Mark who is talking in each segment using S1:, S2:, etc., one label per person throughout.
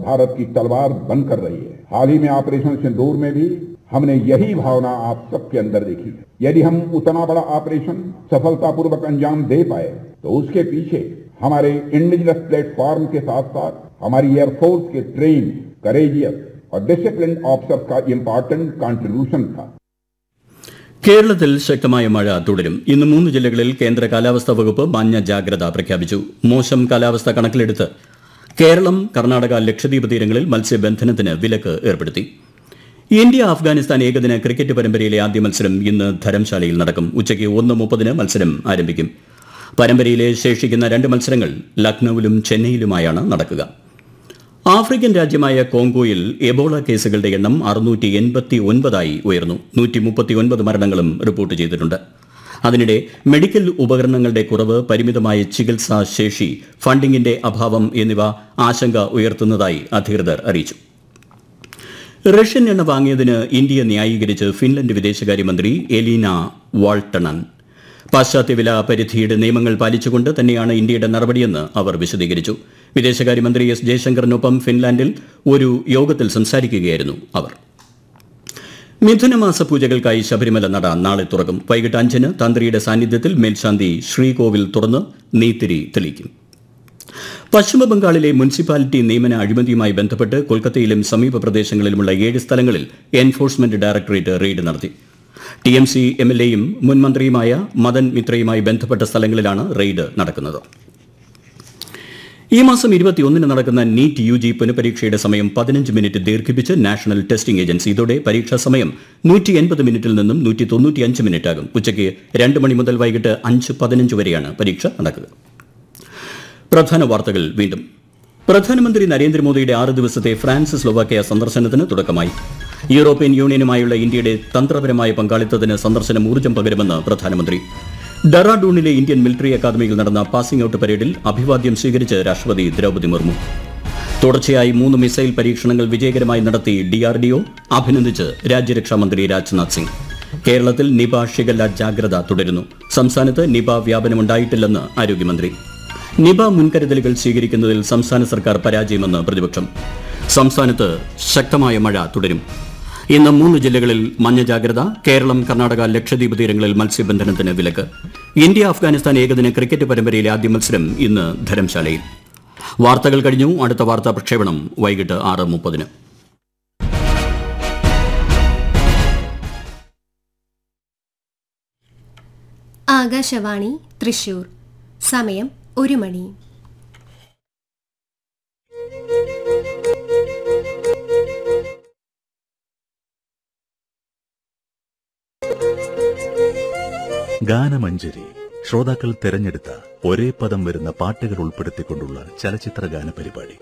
S1: भारत की तलवार बनकर रही है हाल ही में ऑपरेशन सिंदूर में भी हमने यही भावना आप सबके अंदर देखी है यदि हम उतना बड़ा ऑपरेशन सफलतापूर्वक अंजाम दे पाए तो उसके पीछे हमारे इंडिजिनस प्लेटफॉर्म के साथ साथ हमारी एयरफोर्स के ट्रेन करेजियस और डिसिप्लिन ऑफिसर्स का इम्पोर्टेंट कंट्रीब्यूशन था
S2: കേരളത്തിൽ ശക്തമായ മഴ തുടരും ഇന്ന് മൂന്ന് ജില്ലകളിൽ കേന്ദ്ര കാലാവസ്ഥാ വകുപ്പ് മഞ്ഞ ജാഗ്രത പ്രഖ്യാപിച്ചു മോശം കാലാവസ്ഥ കണക്കിലെടുത്ത് കേരളം കർണാടക ലക്ഷദ്വീപ് തീരങ്ങളിൽ മത്സ്യബന്ധനത്തിന് വിലക്ക് ഏർപ്പെടുത്തി ഇന്ത്യ അഫ്ഗാനിസ്ഥാൻ ഏകദിന ക്രിക്കറ്റ് പരമ്പരയിലെ ആദ്യ മത്സരം ഇന്ന് ധരംശാലയിൽ നടക്കും ഉച്ചയ്ക്ക് ഒന്ന് മുപ്പതിന് മത്സരം ആരംഭിക്കും പരമ്പരയിലെ ശേഷിക്കുന്ന രണ്ട് മത്സരങ്ങൾ ലക്നൌവിലും ചെന്നൈയിലുമായാണ് നടക്കുക ആഫ്രിക്കൻ രാജ്യമായ കോങ്കോയിൽ എബോള കേസുകളുടെ എണ്ണം അറുന്നൂറ്റി എൺപത്തി ഒൻപതായി ഉയർന്നു നൂറ്റി മുപ്പത്തി ഒൻപത് മരണങ്ങളും റിപ്പോർട്ട് ചെയ്തിട്ടുണ്ട് അതിനിടെ മെഡിക്കൽ ഉപകരണങ്ങളുടെ കുറവ് പരിമിതമായ ചികിത്സാ ശേഷി ഫണ്ടിംഗിന്റെ അഭാവം എന്നിവ ആശങ്ക ഉയർത്തുന്നതായി അധികൃതർ അറിയിച്ചു റഷ്യൻ എണ്ണ വാങ്ങിയതിന് ഇന്ത്യ ന്യായീകരിച്ച് ഫിൻലൻഡ് വിദേശകാര്യമന്ത്രി എലീന വാൾട്ടണൻ പാശ്ചാത്യ വില പരിധിയുടെ നിയമങ്ങൾ പാലിച്ചുകൊണ്ട് തന്നെയാണ് ഇന്ത്യയുടെ നടപടിയെന്ന് അവർ വിശദീകരിച്ചു വിദേശകാര്യമന്ത്രി എസ് ജയശങ്കറിനൊപ്പം ഫിൻലാൻഡിൽ ഒരു യോഗത്തിൽ സംസാരിക്കുകയായിരുന്നു അവർ മിഥുനമാസ പൂജകൾക്കായി ശബരിമല നട നാളെ തുറക്കും വൈകിട്ട് അഞ്ചിന് തന്ത്രിയുടെ സാന്നിധ്യത്തിൽ മേൽശാന്തി ശ്രീകോവിൽ തുറന്ന് നീത്തിരി തെളിയിക്കും പശ്ചിമബംഗാളിലെ മുനിസിപ്പാലിറ്റി നിയമന അഴിമതിയുമായി ബന്ധപ്പെട്ട് കൊൽക്കത്തയിലും സമീപ പ്രദേശങ്ങളിലുമുള്ള ഏഴ് സ്ഥലങ്ങളിൽ എൻഫോഴ്സ്മെന്റ് ഡയറക്ടറേറ്റ് റെയ്ഡ് നടത്തി T M C M L എയും മുൻ മന്ത്രിയുമായ മദൻ മിത്രയുമായി ബന്ധപ്പെട്ട സ്ഥലങ്ങളിലാണ് റെയ്ഡ് നടക്കുന്നത് ഈ മാസം ഇരുപത്തിയൊന്നിന് നടക്കുന്ന നീറ്റ് യു ജി പുനഃപരീക്ഷയുടെ സമയം പതിനഞ്ച് മിനിറ്റ് ദീർഘിപ്പിച്ച് നാഷണൽ ടെസ്റ്റിംഗ് ഏജൻസി ഇതോടെ പരീക്ഷാ സമയം നൂറ്റി എൺപത് മിനിറ്റിൽ നിന്നും നൂറ്റി തൊണ്ണൂറ്റിയഞ്ച് മിനിറ്റ് ആകും ഉച്ചയ്ക്ക് രണ്ട് മണി മുതൽ വൈകിട്ട് അഞ്ച് പതിനഞ്ച് വരെയാണ് പരീക്ഷ നടക്കുക പ്രധാന വാർത്തകൾ വീണ്ടും പ്രധാനമന്ത്രി നരേന്ദ്രമോദിയുടെ ആറ് ദിവസത്തെ ഫ്രാൻസ് സ്ലോവാക്യ സന്ദർശനത്തിന് തുടക്കമായി യൂറോപ്യൻ യൂണിയനുമായുള്ള ഇന്ത്യയുടെ തന്ത്രപരമായ പങ്കാളിത്തത്തിന് സന്ദർശനം ഊർജ്ജം പകരുമെന്ന് പ്രധാനമന്ത്രി ഡെറാഡൂണിലെ ഇന്ത്യൻ മിലിറ്ററി അക്കാദമിയിൽ നടന്ന പാസിംഗ് ഔട്ട് പരേഡിൽ അഭിവാദ്യം സ്വീകരിച്ച് രാഷ്ട്രപതി ദ്രൗപദി മുർമു തുടർച്ചയായി മൂന്ന് മിസൈൽ പരീക്ഷണങ്ങൾ വിജയകരമായി നടത്തി ഡിആർഡിഒ അഭിനന്ദിച്ച് രാജ്യരക്ഷാമന്ത്രി രാജ്നാഥ് സിംഗ് കേരളത്തിൽ നിപ ഷിഗല്ല ജാഗ്രത തുടരുന്നു സംസ്ഥാനത്ത് നിപ വ്യാപനമുണ്ടായിട്ടില്ലെന്ന് ആരോഗ്യമന്ത്രി നിപ മുൻകരുതലുകൾ സ്വീകരിക്കുന്നതിൽ സംസ്ഥാന സർക്കാർ പരാജയമെന്ന് പ്രതിപക്ഷം സംസ്ഥാനത്ത് ശക്തമായ മഴ തുടരും ഇന്ന് മൂന്ന് ജില്ലകളിൽ മഞ്ഞ ജാഗ്രത കേരളം കർണാടക ലക്ഷദ്വീപ് തീരങ്ങളിൽ മത്സ്യബന്ധനത്തിന് വിലക്ക് ഇന്ത്യ അഫ്ഗാനിസ്ഥാൻ ഏകദിന ക്രിക്കറ്റ് പരമ്പരയിലെ ആദ്യ മത്സരം ഇന്ന് ധരംശാലയിൽ വാർത്തകൾ കഴിഞ്ഞു അടുത്ത വാർത്താ പ്രക്ഷേപണം വൈകിട്ട് ആറ് മുപ്പതിന്
S3: ആകാശവാണി തൃശൂർ സമയം ഒരു മണി
S4: ഗാനമഞ്ജരി ശ്രോതാക്കൾ തെരഞ്ഞെടുത്ത ഒരേ പദം വരുന്ന പാട്ടുകൾ ഉൾപ്പെടുത്തിക്കൊണ്ടുള്ള ചലച്ചിത്ര ഗാന പരിപാടി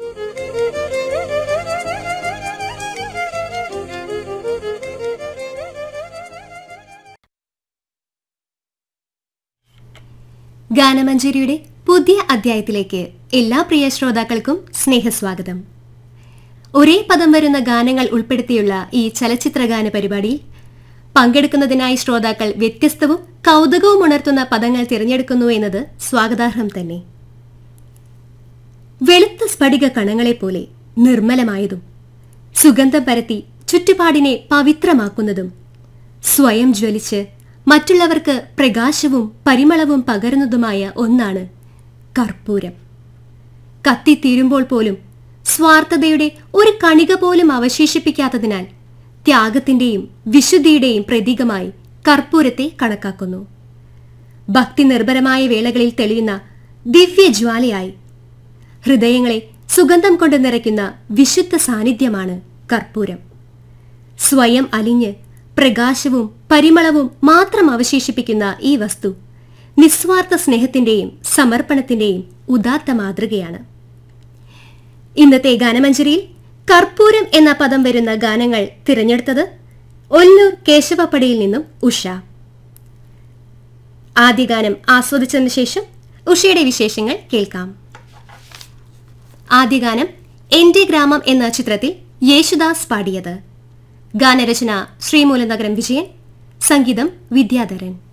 S3: ഗാനമഞ്ജരിയുടെ പുതിയ അധ്യായത്തിലേക്ക് എല്ലാ പ്രിയ ശ്രോതാക്കൾക്കും സ്നേഹസ്വാഗതം ഒരേ പദം വരുന്ന ഗാനങ്ങൾ ഉൾപ്പെടുത്തിയുള്ള ഈ ചലച്ചിത്ര ഗാന പരിപാടിയിൽ പങ്കെടുക്കുന്നതിനായി ശ്രോതാക്കൾ വ്യത്യസ്തവും കൗതുകവും ഉണർത്തുന്ന പദങ്ങൾ തിരഞ്ഞെടുക്കുന്നു എന്നത് സ്വാഗതാർഹം തന്നെ വെളുത്ത സ്ഫടിക കണങ്ങളെപ്പോലെ നിർമ്മലമായതും സുഗന്ധം പരത്തി ചുറ്റുപാടിനെ പവിത്രമാക്കുന്നതും സ്വയം ജ്വലിച്ച് മറ്റുള്ളവർക്ക് പ്രകാശവും പരിമളവും പകരുന്നതുമായ ഒന്നാണ് കർപ്പൂരം കത്തിത്തീരുമ്പോൾ പോലും സ്വാർത്ഥതയുടെ ഒരു കണിക പോലും അവശേഷിപ്പിക്കാത്തതിനാൽ ത്യാഗത്തിന്റെയും വിശുദ്ധിയുടെയും പ്രതീകമായി കർപ്പൂരത്തെ കണക്കാക്കുന്നു ഭക്തി നിർഭരമായ വേളകളിൽ തെളിയുന്ന ദിവ്യജ്വാലയായി ഹൃദയങ്ങളെ സുഗന്ധം കൊണ്ട് നിറയ്ക്കുന്ന വിശുദ്ധ സാന്നിധ്യമാണ് കർപ്പൂരം സ്വയം അലിഞ്ഞ് പ്രകാശവും പരിമളവും മാത്രം അവശേഷിപ്പിക്കുന്ന ഈ വസ്തു നിസ്വാർത്ഥ സ്നേഹത്തിന്റെയും സമർപ്പണത്തിന്റെയും ഉദാത്ത മാതൃകയാണ് ഇന്നത്തെ ഗാനമഞ്ജരിയിൽ കർപ്പൂരം എന്ന പദം വരുന്ന ഗാനങ്ങൾ തിരഞ്ഞെടുത്തത് ഒല്ലൂർ കേശവപ്പടിയിൽ നിന്നും ഉഷ ആദ്യ ഗാനം ആസ്വദിച്ചതിന് ശേഷം ഉഷയുടെ വിശേഷങ്ങൾ കേൾക്കാം ആദ്യ ഗാനം എന്റെ ഗ്രാമം എന്ന ചിത്രത്തിൽ യേശുദാസ് പാടിയത് ഗാനരചന ശ്രീമൂലനഗരം വിജയൻ സംഗീതം വിദ്യാധരൻ